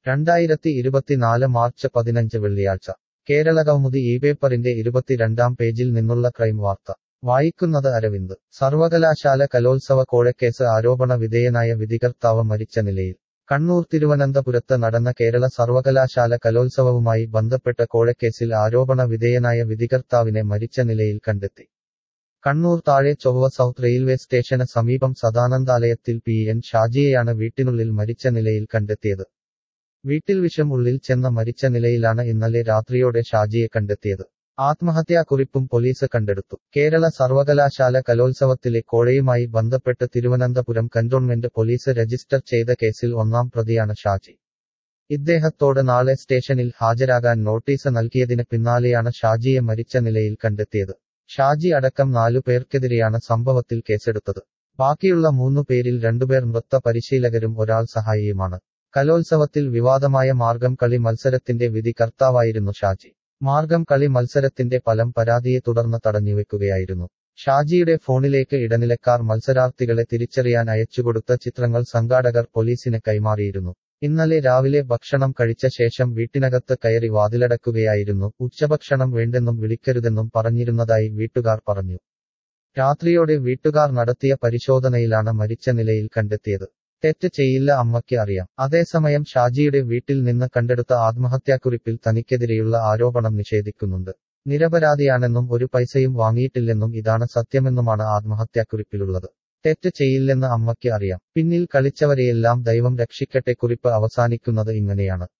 രണ്ടായിരത്തി ഇരുപത്തിനാല് മാർച്ച് പതിനഞ്ച് വെള്ളിയാഴ്ച കേരള കൗമുദി ഈ പേപ്പറിന്റെ ഇരുപത്തിരണ്ടാം പേജിൽ നിന്നുള്ള ക്രൈം വാർത്ത വായിക്കുന്നത് അരവിന്ദ് സർവകലാശാല കലോത്സവ കോഴക്കേസ് ആരോപണ വിധേയനായ വിധികർത്താവ് മരിച്ച നിലയിൽ കണ്ണൂർ തിരുവനന്തപുരത്ത് നടന്ന കേരള സർവകലാശാല കലോത്സവവുമായി ബന്ധപ്പെട്ട കോഴക്കേസിൽ ആരോപണ വിധേയനായ വിധികർത്താവിനെ മരിച്ച നിലയിൽ കണ്ടെത്തി കണ്ണൂർ താഴെ ചൊവ്വ സൗത്ത് റെയിൽവേ സ്റ്റേഷന് സമീപം സദാനന്ദാലയത്തിൽ പി എൻ ഷാജിയെയാണ് വീട്ടിനുള്ളിൽ മരിച്ച നിലയിൽ കണ്ടെത്തിയത് വീട്ടിൽ വിഷം ഉള്ളിൽ ചെന്ന മരിച്ച നിലയിലാണ് ഇന്നലെ രാത്രിയോടെ ഷാജിയെ കണ്ടെത്തിയത് ആത്മഹത്യാക്കുറിപ്പും പോലീസ് കണ്ടെടുത്തു കേരള സർവകലാശാല കലോത്സവത്തിലെ കോഴയുമായി ബന്ധപ്പെട്ട് തിരുവനന്തപുരം കന്റോൺമെന്റ് പോലീസ് രജിസ്റ്റർ ചെയ്ത കേസിൽ ഒന്നാം പ്രതിയാണ് ഷാജി ഇദ്ദേഹത്തോട് നാളെ സ്റ്റേഷനിൽ ഹാജരാകാൻ നോട്ടീസ് നൽകിയതിന് പിന്നാലെയാണ് ഷാജിയെ മരിച്ച നിലയിൽ കണ്ടെത്തിയത് ഷാജി അടക്കം നാലു പേർക്കെതിരെയാണ് സംഭവത്തിൽ കേസെടുത്തത് ബാക്കിയുള്ള മൂന്നു പേരിൽ രണ്ടുപേർ നൃത്ത പരിശീലകരും ഒരാൾ സഹായിയുമാണ് കലോത്സവത്തിൽ വിവാദമായ മാർഗം കളി മത്സരത്തിന്റെ വിധി കർത്താവായിരുന്നു ഷാജി മാർഗം കളി മത്സരത്തിന്റെ ഫലം പരാതിയെ തുടർന്ന് തടഞ്ഞുവെക്കുകയായിരുന്നു ഷാജിയുടെ ഫോണിലേക്ക് ഇടനിലക്കാർ മത്സരാർത്ഥികളെ തിരിച്ചറിയാൻ അയച്ചുകൊടുത്ത ചിത്രങ്ങൾ സംഘാടകർ പോലീസിന് കൈമാറിയിരുന്നു ഇന്നലെ രാവിലെ ഭക്ഷണം കഴിച്ച ശേഷം വീട്ടിനകത്ത് കയറി വാതിലടക്കുകയായിരുന്നു ഉച്ചഭക്ഷണം വേണ്ടെന്നും വിളിക്കരുതെന്നും പറഞ്ഞിരുന്നതായി വീട്ടുകാർ പറഞ്ഞു രാത്രിയോടെ വീട്ടുകാർ നടത്തിയ പരിശോധനയിലാണ് മരിച്ച നിലയിൽ കണ്ടെത്തിയത് തെറ്റ് ചെയ്യില്ല അമ്മയ്ക്ക് അറിയാം അതേസമയം ഷാജിയുടെ വീട്ടിൽ നിന്ന് കണ്ടെടുത്ത ആത്മഹത്യാക്കുറിപ്പിൽ തനിക്കെതിരെയുള്ള ആരോപണം നിഷേധിക്കുന്നുണ്ട് നിരപരാധിയാണെന്നും ഒരു പൈസയും വാങ്ങിയിട്ടില്ലെന്നും ഇതാണ് സത്യമെന്നുമാണ് ആത്മഹത്യാക്കുറിപ്പിലുള്ളത് തെറ്റ് ചെയ്യില്ലെന്ന് അമ്മയ്ക്ക് അറിയാം പിന്നിൽ കളിച്ചവരെയെല്ലാം ദൈവം രക്ഷിക്കട്ടെ കുറിപ്പ് അവസാനിക്കുന്നത് ഇങ്ങനെയാണ്